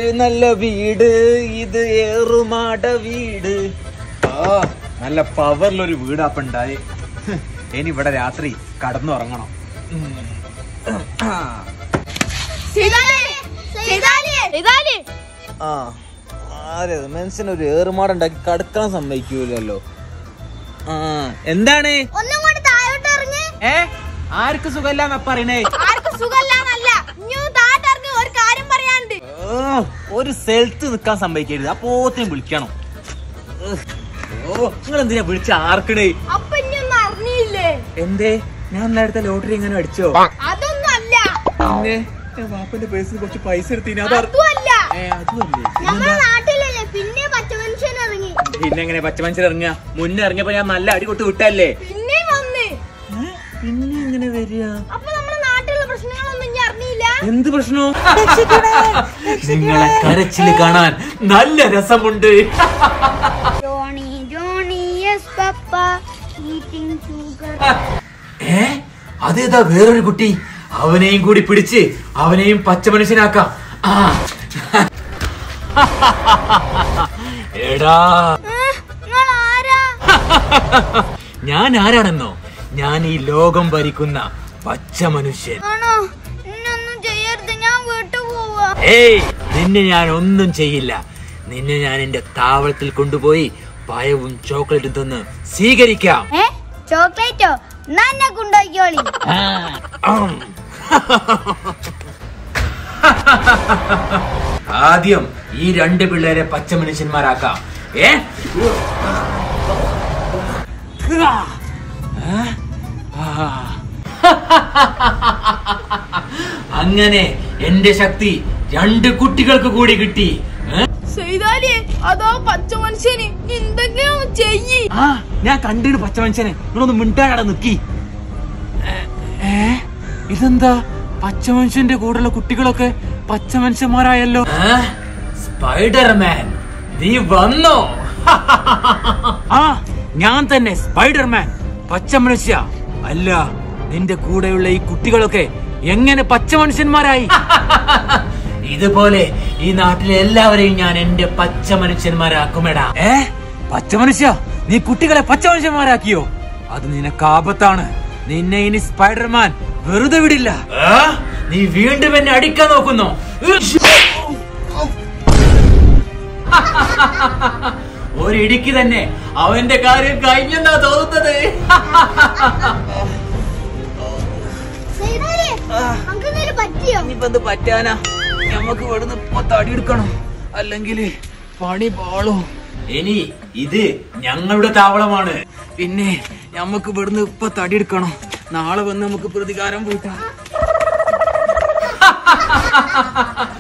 നല്ല വീട് ഇത് ഏറുമാട വീട് ആ നല്ല പവറിലൊരു വീട് അപ്പൊ ഉണ്ടായി ഇനി ഇവിടെ രാത്രി കടന്നുറങ്ങണം ആ ആരത് മനുഷ്യനൊരു ഏറുമാടുണ്ടാക്കി കടക്കാൻ സമ്മതിക്കൂലല്ലോ ആ എന്താണ് ഒന്നും കൂടി താഴോട്ട് ഇറങ്ങി ഏ ആർക്ക് സുഖമില്ലാന്ന പറയണേ ആർക്കും സുഖമില്ലാന്നല്ല ഇനി താഴോട്ട് ഒരു കാര്യം പറയാനുണ്ട് ഓ, ഒരു സ്ഥലത്ത് നിക്കാൻ സമ്മതിക്കരുത് അപ്പോത്തിനും വിളിക്കണം ഉഹ്. ഓ നിങ്ങൾ എന്തിനാ വിളിച്ച ആർക്കണേ അപ്പൊ ഇനി ഒന്നും അറിഞ്ഞില്ലേ എന്തേ ഞാൻ നേരത്തെ ലോട്ടറി ഇങ്ങനെ അടിച്ചോ അതൊന്നും അല്ല പിന്നെ ഞാൻ വാപ്പന്റെ പേഴ്സിൽ കുറച്ച് പൈസ എടുത്തിന് അത് അറി- അതും അല്ല ഏ, അതുമല്ലേ ഞങ്ങളുടെ നാട്ടിലല്ലേ പിന്നെ പച്ച മനുഷ്യൻ ഇറങ്ങി പിന്നെ എങ്ങനെ പച്ച മനുഷ്യർ ഇറങ്ങുക മുന്നേ ഇറങ്ങിയപ്പോ ഞാൻ നല്ല അടി കൊട്ട് വിട്ടല്ലേ പിന്നെ വന്ന് പിന്നെ എങ്ങനെ വരിക അപ്പൊ നമ്മുടെ നാട്ടിലുള്ള പ്രശ്നങ്ങളൊന്നും ഇനി അറിഞ്ഞില്ല എന്ത് പ്രശ്നവും നിങ്ങളെ കരച്ചില് കാണാൻ നല്ല രസമുണ്ട് Johnny Johnny yes papa eating sugar ഏ അതേതാ വേറൊരു കുട്ടി അവനെയും കൂടി പിടിച്ച് അവനെയും പച്ച മനുഷ്യനാക്കാം ആ. എടാ നിങ്ങൾ ആരാ ഞാൻ ആരാണെന്നോ ഞാൻ ഈ ലോകം ഭരിക്കുന്ന പച്ച മനുഷ്യൻ ആണോ ഇന്നൊന്നും ചെയ്യരുത് ഞാൻ വീട്ടു പോവാ ഏയ് നിന്നെ ഞാൻ ഒന്നും ചെയ്യില്ല നിന്നെ ഞാൻ എന്റെ താവളത്തിൽ കൊണ്ടുപോയി പഴവും ചോക്ലേറ്റും തന്ന് സ്വീകരിക്കാം ഏ ചോക്ലേറ്റോ എന്നാ എന്നെ കൊണ്ടുപോയിക്കോളി ആം. ആദ്യം ഈ രണ്ട് പിള്ളേരെ പച്ച മനുഷ്യന്മാരാക്കാം ഏ ഏ? ആ. അങ്ങനെ എന്റെ ശക്തി രണ്ട് കുട്ടികൾക്ക് കൂടി കിട്ടി ഏ? ചെയ്താലേ അതോ പച്ച മനുഷ്യന് എന്തെങ്കിലും ചെയ്യ് ആ ഞാൻ കണ്ടിട്ട് പച്ച മനുഷ്യനെ നിങ്ങളൊന്ന് മിണ്ടാടാ നിക്കി ഏ ഇതെന്താ പച്ച മനുഷ്യന്റെ കൂടെയുള്ള കുട്ടികളൊക്കെ പച്ച മനുഷ്യന്മാരായല്ലോ സ്പൈഡർമാൻ നീ വന്നോ ആ ഞാൻ തന്നെ സ്പൈഡർമാൻ പച്ച മനുഷ്യ അല്ല നിന്റെ കൂടെയുള്ള ഈ കുട്ടികളൊക്കെ എങ്ങനെ പച്ച മനുഷ്യന്മാരായി ഇതുപോലെ ഈ നാട്ടിലെ എല്ലാവരെയും ഞാൻ എന്റെ പച്ച മനുഷ്യന്മാരാക്കുമെടാ ഏ പച്ച മനുഷ്യ നീ കുട്ടികളെ പച്ച മനുഷ്യന്മാരാക്കിയോ അത് നിനക്ക് ആപത്താണ് നിന്നെ ഇനി സ്പൈഡർമാൻ വെറുതെ വിടില്ല നീ വീണ്ടും എന്നെ അടിക്കാൻ നോക്കുന്നു ഒരിടിക്ക് തന്നെ അവന്റെ കാര്യം കഴിഞ്ഞെന്നാ തോന്നുന്നത് ചെയ്താലേ അങ്ങനെ പറ്റിയോ ഇനിയിപ്പോ എന്ത് പറ്റാനാ നമുക്ക് ഇവിടുന്ന് ഇപ്പൊ തടിയെടുക്കണം അല്ലെങ്കിൽ പണി പാളും ഇനി ഇത് ഞങ്ങളുടെ താവളമാണ് പിന്നെ നമുക്ക് ഇവിടുന്ന് ഇപ്പൊ തടിയെടുക്കണം നാളെ വന്ന് നമുക്ക് പ്രതികാരം പൂട്ടാം